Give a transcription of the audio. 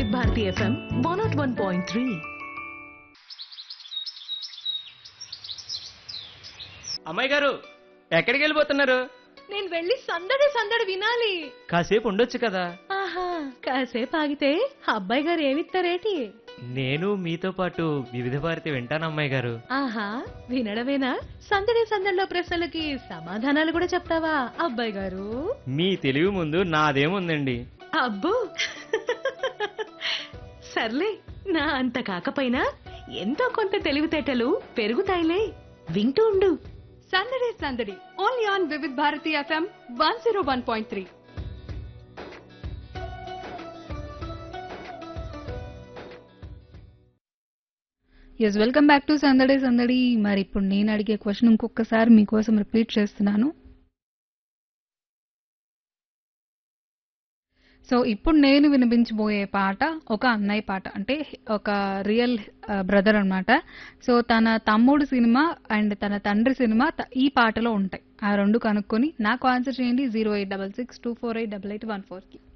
వివిధ Bharati FM one nought one point three అమ్మాయి గారు ఎక్కడికి వెళ్ళిపోతున్నారు నేను వెళ్ళి సందడి సందడి వినాలి కాసేపు ఉండొచ్చు కదా ఆహా కాసేపు ఆగితే అబ్బాయి గారు ఏమిస్తారేటి నేను మీతో పాటు వివిధ భారతి వింటాను అమ్మాయి గారు ఆహా వినడమేనా సందడి సందడిలో ప్రశ్నలకి సమాధానాలు కూడా చెప్తావా అబ్బాయి గారు మీ తెలివి ముందు నాదేముందండి అబ్బో సర్లే నా అంత కాకపోయినా ఎంతో కొంత తెలివితేటలు పెరుగుతాయిలే వింటూ ఉండు సందడి సందడి only on Vividh Bharati FM one zero one point three yes welcome back to సందడి సందడి మరి ఇప్పుడు నేను అడిగే క్వశ్చన్ ఇంకొకసారి మీకోసం రిపీట్ చేస్తున్నాను సో ఇప్పుడు నేను వినిపించబోయే పాట ఒక అన్నయ్య పాట అంటే ఒక రియల్ బ్రదర్ అన్నమాట సో తన తమ్ముడు సినిమా అండ్ తన తండ్రి సినిమా త- ఈ పాటలో ఉంటాయి ఆ రెండు కనుక్కొని నాకు ఆన్సర్ చేయండి zero eight double six two four eight double eight one ఫోర్కి